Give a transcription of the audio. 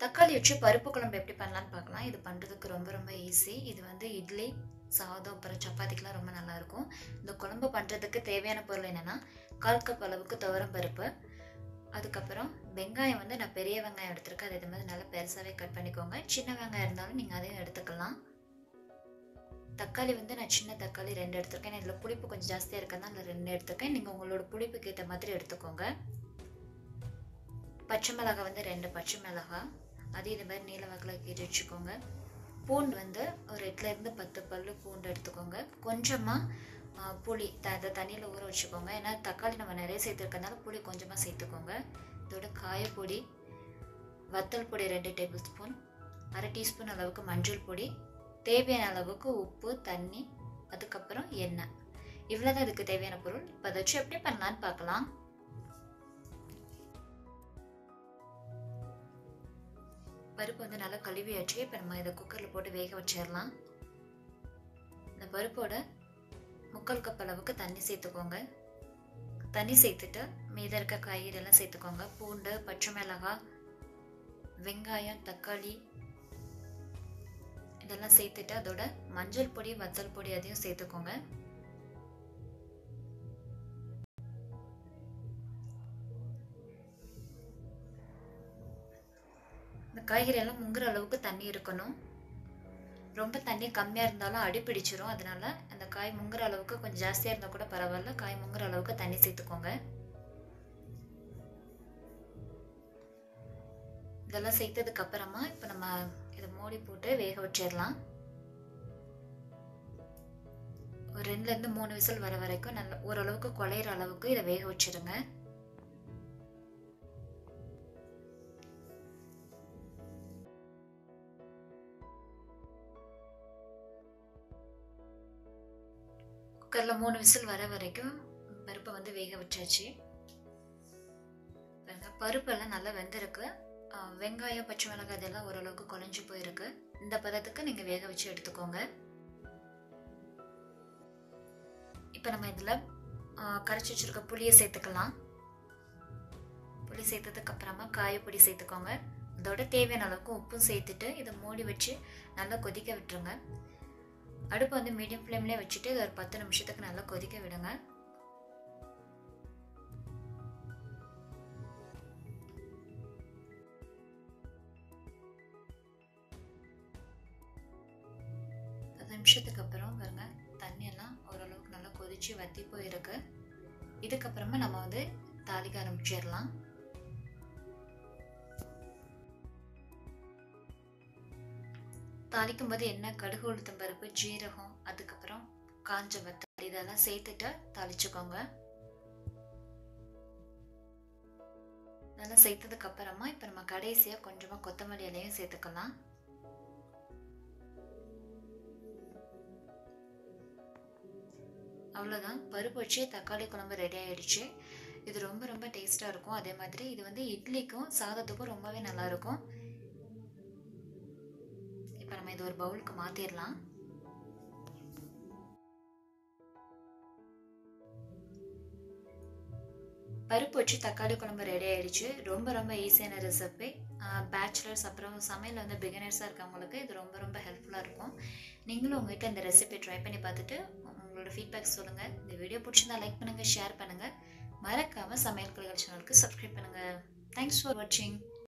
தக்காளி வச்சு பருப்பு குழம்பு எப்படி பண்ணலான்னு பார்க்கலாம் இது பண்ணுறதுக்கு ரொம்ப ரொம்ப ஈஸி இது வந்து இட்லி சாதம் அப்புறம் சப்பாத்திக்கெலாம் ரொம்ப நல்லாயிருக்கும் இந்த குழம்பு பண்ணுறதுக்கு தேவையான பொருள் என்னென்னா கால் கப் அளவுக்கு துவரம் பருப்பு அதுக்கப்புறம் வெங்காயம் வந்து நான் பெரிய வெங்காயம் எடுத்திருக்கேன் அது இது மாதிரி நல்லா பெருசாகவே கட் பண்ணிக்கோங்க சின்ன வெங்காயம் இருந்தாலும் நீங்கள் அதையும் எடுத்துக்கலாம் தக்காளி வந்து நான் சின்ன தக்காளி ரெண்டு எடுத்திருக்கேன் இதில் புளிப்பு கொஞ்சம் ஜாஸ்தியாக இருக்கிறதுனால ரெண்டு எடுத்திருக்கேன் நீங்கள் உங்களோட புளிப்புக்கு ஏற்ற மாதிரி எடுத்துக்கோங்க பச்சை மிளகாய் வந்து ரெண்டு பச்சை மிளகாய் அது இது மாதிரி நீல வாக்கில் கீறி வச்சுக்கோங்க பூண்டு வந்து ஒரு எட்டுலேருந்து பத்து பல் பூண்டு எடுத்துக்கோங்க கொஞ்சமாக புளி த அதை தண்ணியில் ஊற வச்சுக்கோங்க ஏன்னா தக்காளி நம்ம நிறைய சேர்த்துருக்கனால புளி கொஞ்சமாக சேர்த்துக்கோங்க இதோட காயப்பொடி வத்தல் பொடி ரெண்டு டேபிள் ஸ்பூன் அரை டீஸ்பூன் அளவுக்கு மஞ்சள் பொடி தேவையான அளவுக்கு உப்பு தண்ணி அதுக்கப்புறம் எண்ணெய் இவ்வளோதான் இதுக்கு தேவையான பொருள் இப்போ அதை வச்சு எப்படி பண்ணலான்னு பார்க்கலாம் பருப்பு வந்து நல்லா கழுவியாச்சு இப்போ நம்ம இதை குக்கரில் போட்டு வேக வச்சிடலாம் இந்த பருப்போட முக்கால் கப் அளவுக்கு தண்ணி சேர்த்துக்கோங்க தண்ணி சேர்த்துட்டு மீத இருக்க காய்கறி எல்லாம் சேர்த்துக்கோங்க பூண்டு பச்சை மிளகாய் வெங்காயம் தக்காளி இதெல்லாம் சேர்த்துட்டு அதோட மஞ்சள் பொடி வத்தல் பொடி அதையும் சேர்த்துக்கோங்க இந்த காய்கறி எல்லாம் முங்குற அளவுக்கு தண்ணி இருக்கணும் ரொம்ப தண்ணி கம்மியாக இருந்தாலும் அடி பிடிச்சிரும் அதனால அந்த காய் முங்குற அளவுக்கு கொஞ்சம் ஜாஸ்தியாக இருந்தால் கூட பரவாயில்ல காய் முங்குற அளவுக்கு தண்ணி சேர்த்துக்கோங்க இதெல்லாம் சேர்த்ததுக்கு அப்புறமா இப்போ நம்ம இதை மூடி போட்டு வேக வச்சிடலாம் ஒரு ரெண்டுலேருந்து மூணு விசில் வர வரைக்கும் நல்ல ஓரளவுக்கு குழையிற அளவுக்கு இதை வேக வச்சிருங்க குக்கரில் மூணு விசில் வர வரைக்கும் பருப்பை வந்து வேக வச்சாச்சு பருப்பெல்லாம் நல்லா வெந்திருக்கு வெங்காயம் பச்சை மிளகாய் இதெல்லாம் ஓரளவுக்கு குழஞ்சி போயிருக்கு இந்த பதத்துக்கு நீங்கள் வேக வச்சு எடுத்துக்கோங்க இப்போ நம்ம இதில் கரைச்சி வச்சுருக்க புளியை சேர்த்துக்கலாம் புளி சேர்த்ததுக்கு அப்புறமா காயப்பொடி சேர்த்துக்கோங்க அதோட தேவையான அளவுக்கு உப்பும் சேர்த்துட்டு இதை மூடி வச்சு நல்லா கொதிக்க விட்டுருங்க அடுப்பு வந்து மீடியம் ஃப்ளேம்லேயே வச்சுட்டு இது ஒரு பத்து நிமிஷத்துக்கு நல்லா கொதிக்க விடுங்க பத்து நிமிஷத்துக்கு அப்புறம் பாருங்க தண்ணியெல்லாம் ஓரளவுக்கு நல்லா கொதிச்சு வத்தி போயிருக்கு இதுக்கப்புறமா நம்ம வந்து தாளிக்க ஆரம்பிச்சிடலாம் தாளிக்கும் போது எண்ணெய் கடுகு உளுத்தம் பருப்பு ஜீரகம் அதுக்கப்புறம் காஞ்ச வத்தல் இதெல்லாம் சேர்த்துட்டு தாளிச்சுக்கோங்க இதெல்லாம் சேர்த்ததுக்கு அப்புறமா இப்போ நம்ம கடைசியாக கொஞ்சமாக கொத்தமல்லி இலையும் சேர்த்துக்கலாம் அவ்வளோதான் பருப்பு வச்சு தக்காளி குழம்பு ரெடி ஆயிடுச்சு இது ரொம்ப ரொம்ப டேஸ்ட்டாக இருக்கும் அதே மாதிரி இது வந்து இட்லிக்கும் சாதத்துக்கும் ரொம்பவே நல்லாயிருக்கும் இப்போ நம்ம இது ஒரு பவுலுக்கு மாற்றிடலாம் பருப்பு வச்சு தக்காளி குழம்பு ரெடி ஆயிடுச்சு ரொம்ப ரொம்ப ஈஸியான ரெசிபி பேச்சுலர்ஸ் அப்புறம் சமையல் வந்து பிகினர்ஸாக இருக்கவங்களுக்கு இது ரொம்ப ரொம்ப ஹெல்ப்ஃபுல்லாக இருக்கும் நீங்களும் உங்கள்கிட்ட இந்த ரெசிபி ட்ரை பண்ணி பார்த்துட்டு உங்களோட ஃபீட்பேக் சொல்லுங்கள் இந்த வீடியோ பிடிச்சிருந்தா லைக் பண்ணுங்கள் ஷேர் பண்ணுங்கள் மறக்காமல் சமையல் கலைகள் சேனலுக்கு சப்ஸ்கிரைப் பண்ணுங்கள் தேங்க்ஸ் ஃபார் வாட்சிங்